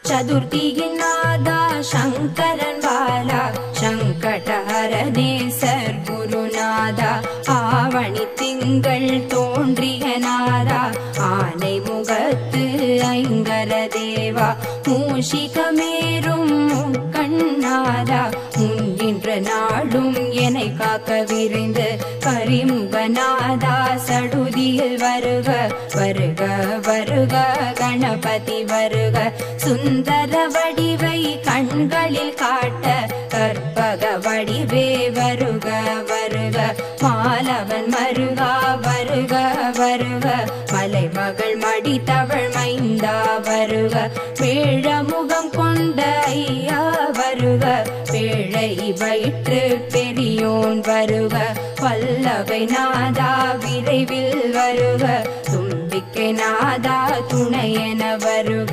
சதுர்த்தியின் நாதா சங்கரன் வாலா சங்கடஹரனே சர்க்குருநாதா ஆவணி திங்கள் தோன்றிய நாதா ஆனை முகத்து ஐங்கர தேவா மூஷிகமேரும் கண்ணாதா முன்கின்ற நாளும் என்னை காக்க விரைந்து கரிமுகநாதா சடுதியில் வருக வருக வருக கணபதி வருக சுந்தர வடிவை கண்களில் காட்ட கற்பக வடிவே வருக வருக மாலவன் மருகா வருக வருக மலைமகள் மடித்தவள் மைந்தா வருக வேழமுகம் கொண்ட ஐயா வருக வேழை வயிற்று பெரியோன் வருக பல்லவை நாதா விரைவில் வருக தும்பிக்கை நாதா துணையென வருக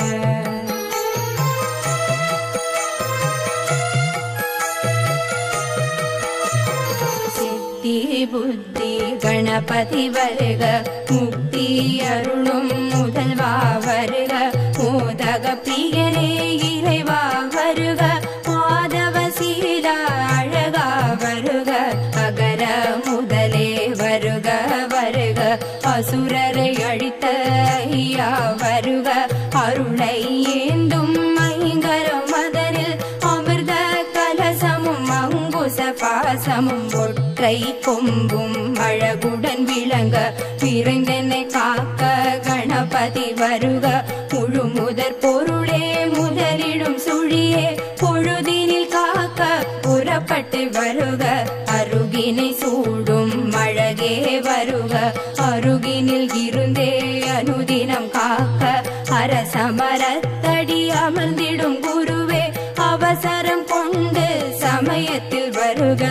சித்தி புத்தி கணபதி வருக முக்தி அருளும் முதல்வா வருக மோதக பிரியனே இறைவா வருக மாதவ சீலா அழகா வருக அகர முதலே வருக வருக அசுரரை அழித்த ஐயா வருக அருளை ஏந்தும் ஐங்கரம் மதனில் அமிர்த கலசமும் அங்குச பாசமும் ஒற்றை கொம்பும் அழகுடன் விளங்க விரைந்தென்னை காக்க கணபதி வருக முழு முதற் பொருளே முதலிடும் சுழியே பொழுதினில் காக்க புறப்பட்டு வருக அருகினை சூடும் அழகே வருக அருகினில் இருந்தே அனுதினம் காக்க அரசமரத்தடி அமர்ந்திடும் குருவே அவசரம் கொண்டு சமயத்தில் வருக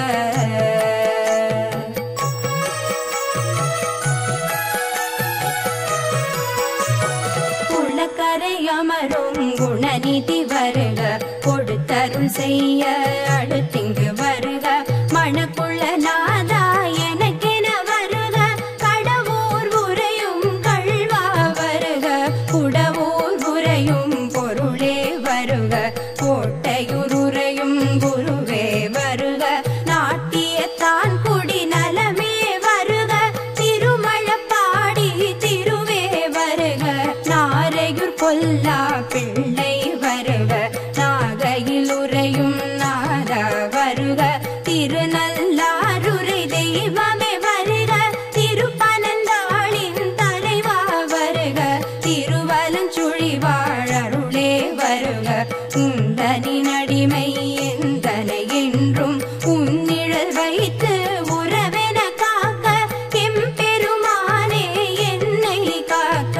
குளக்கரை அமரும் குணநிதி வருக கொடுத்தருள் செய்ய அடுத்திங்கு வருக மணக்குள்ள நாதா எனக்கென வருக கடவுர் உரையும் கழ்வா வருக குடவூர் உரையும் பொருளே வருக கோட்டையூர் உரையும் குருவே வருக நாட்டியத்தான் குடி நலமே வருக திருமழப்பாடி திருவே வருக நாரையூர் கொல்லா பிள்ளை வருக நாகையில் உரையும் நாதா வருக திருநல்லாருரை தெய்வமே வருக திருப்பனந்தாளின் தலைவா வருக திருவலஞ்சுழி வாழருளே வருக உந்தனின் அடிமை எந்தனை என்றும் உன்னிழல் வைத்து உறவென காக்க எம்பெருமானே என்னை காக்க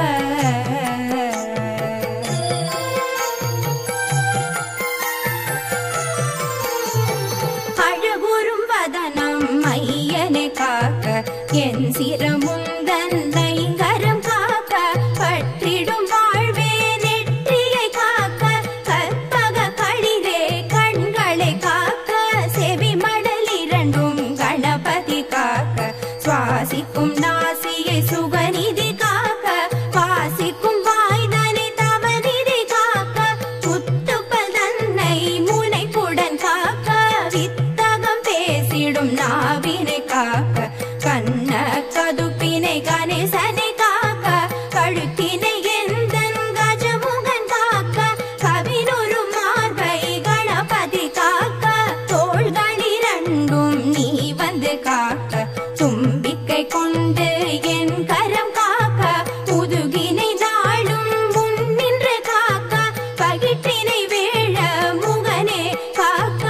அழகுறும் வதனம் மையனை காக்க என் சிரமுந்தன் தைங்கரம் காக்க பற்றிடும் வாழ்வே நெற்றியை காக்க கற்பக களிரே கண்களை காக்க செவி மடல் இரண்டும் கணபதி காக்க சுவாசிக்கும் நாசியை சுகநிதி காக்க வாசிக்கும் வாய்தனை தவநிதி காக்க புத்துப்பல் தன்னை முனைப்புடன் காக்க வித்தகம் பேசிடும் நாவினை காக்க கண்ண கதுப்பினை கணேசனை காக்க கழுத்தினை எந்தன் கஜமுகன் காக்க கவினொரு மார்பை கணபதி காக்க தோள்கள் இரண்டும் நீ வந்து காக்க தும்பிக்கை கொண்டு என் கரம் காக்க முதுகினை நாளும் உன் நின்று காக்க பகிற்றினை வேழ முகனே காக்க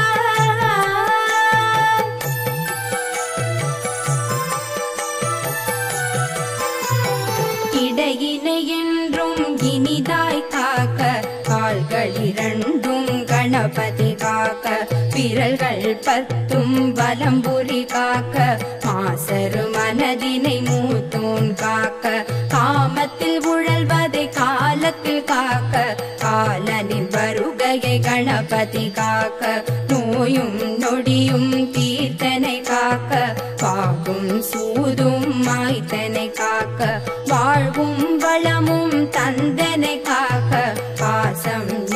இடையினை என்றும் இனிதாய் காக்க கால்கள் இரண்டும் கணபதி காக்க விரல்கள் பத்தும் வலம்புரி காக்க மாசரு மனதினை மூத்தோன் காக்க காமத்தில் உழல்வதை காலத்தில் காக்க காலனின் வருகையை கணபதி காக்க நோயும் நொடியும் தீர்த்தனை காக்க பாகும் சூதும் மாய்த்தனை காக்க வாழ்வும் வளமும் தந்தனை காக்க பாசம்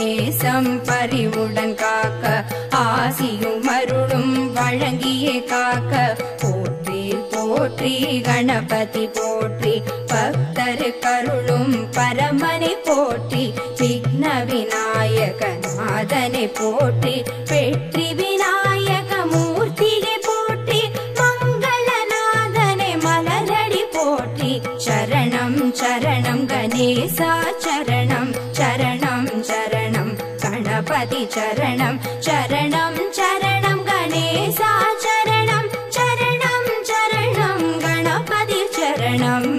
அறிவுடன் காக்க ஆசியும் அருளும் வழங்கியே காக்க போற்றி போற்றி கணபதி போற்றி பக்தரு கருளும் பரமனை போற்றி விக்ன விநாயக நாதனை போற்றி வெற்றி விநாயக மூர்த்தியை போற்றி மங்களநாதனை மலரடி போற்றி சரணம் சரணம் கணேசா சரணம் சரணம் சரணம் கணபதி சரணம் சரணம் சரணம் கணேசா சரணம் சரணம் சரணம் கணபதி சரணம்